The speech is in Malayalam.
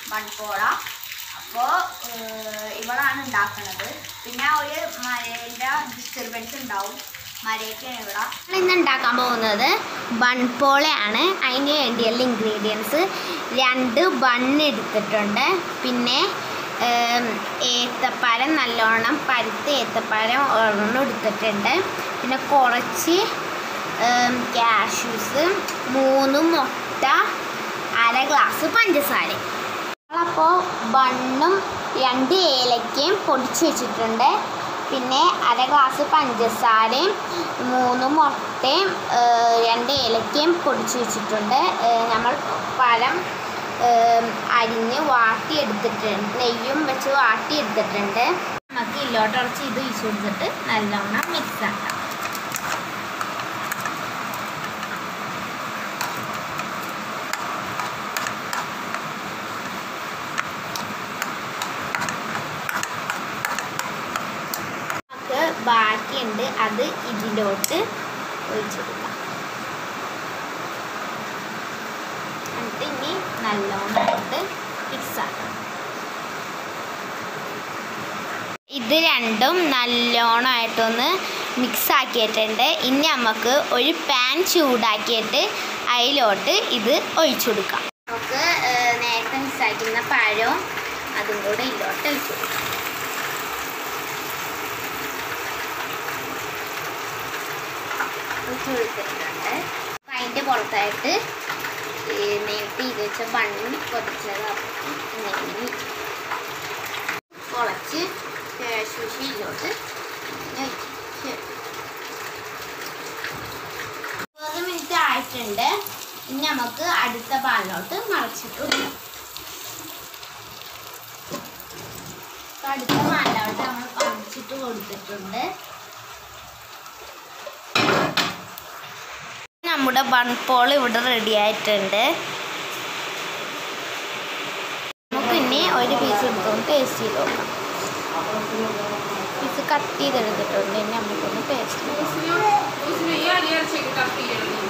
ബൺപോള അപ്പോൾ ഇവളാണ് ഉണ്ടാക്കുന്നത് പിന്നെ ഒരു മരേൻ്റെ ഡിസ്റ്റർബൻസ് ഉണ്ടാവും മരയൊക്കെയാണ് ഇവിടെ ഇന്ന് ഉണ്ടാക്കാൻ പോകുന്നത് ബൺപോളയാണ് അതിന് വേണ്ടിയുള്ള ഇൻഗ്രീഡിയൻസ് രണ്ട് ബൺ എടുത്തിട്ടുണ്ട് പിന്നെ ഏം, ഏത്തപ്പഴം നല്ലോണം പരുത്ത ഏത്തപ്പഴം ഒരെണ്ണം എടുത്തിട്ടുണ്ട് പിന്നെ കുറച്ച് ക്യാഷ്യൂസ് മൂന്ന് മുട്ട അര ഗ്ലാസ് പഞ്ചസാര അപ്പോൾ ബണ്ണും രണ്ട് ഏലക്കയും പൊടിച്ച് വെച്ചിട്ടുണ്ട് പിന്നെ അര ഗ്ലാസ് പഞ്ചസാരയും മൂന്ന് മുട്ടയും ഏഹ്, രണ്ട് ഏലക്കയും പൊടിച്ച് വെച്ചിട്ടുണ്ട് ഏഹ്, നമ്മൾ പഴം ഏഹ്, അരിഞ്ഞ് വാട്ടിയെടുത്തിട്ടുണ്ട് നെയ്യും വെച്ച് വാട്ടിയെടുത്തിട്ടുണ്ട് നമുക്ക് ഇല്ലോട്ടുറച്ച് ഇത് ഒഴിച്ച് കൊടുത്തിട്ട് നല്ലോണം മിക്സ് ആക്കാം നമുക്ക് ബാക്കിയുണ്ട് അത് ഇതിലോട്ട് ഒഴിച്ചു കൊടുക്കാം എന്നിട്ട് ഇനി നല്ലോണമായിട്ട് മിക്സ് ആക്കാം ഇത് രണ്ടും നല്ലോണമായിട്ടൊന്ന് മിക്സ് ആക്കിയിട്ടുണ്ട് ഇനി നമുക്ക് ഒരു പാൻ ചൂടാക്കിയിട്ട് അതിലോട്ട് ഇത് ഒഴിച്ചു കൊടുക്കാം നമുക്ക് ഏഹ്, നേരത്തെ മിക്സ് ആക്കുന്ന പഴവും അതും കൂടെ ഇതിലോട്ട് ഒഴിച്ചു കൊടുക്കാം ഒഴിച്ച് കൊടുത്തിട്ടുണ്ട് അപ്പം അതിൻ്റെ പുറത്തായിട്ട് ഈ നേരത്തെ ഇത് വെച്ച ബണ്ണും പൊതിച്ചത് ഇങ്ങനെ കുളച്ച് ശുശിയിലോട്ട് ഇരുപത് മിനിറ്റ് ആയിട്ടുണ്ട് ഇനി നമുക്ക് അടുത്ത പാലിലോട്ട് മറച്ചിട്ട് കൊടുക്കാം അപ്പൊ അടുത്ത പാലിലോട്ട് നമ്മൾ മറച്ചിട്ട് കൊടുത്തിട്ടുണ്ട് നമ്മുടെ ബൺപോൾ ഇവിടെ റെഡി ആയിട്ടുണ്ട് നമുക്ക് ഇനി ഒരു പീസ് എടുത്തൊന്ന് ടേസ്റ്റ് ചെയ്ത് നോക്കാം പീസ് കട്ട് ചെയ്തെടുത്തിട്ടുണ്ട് ഇനി നമുക്കൊന്ന് ടേസ്റ്റ് ചെയ്യാം उसमें उसमें यार यार से कट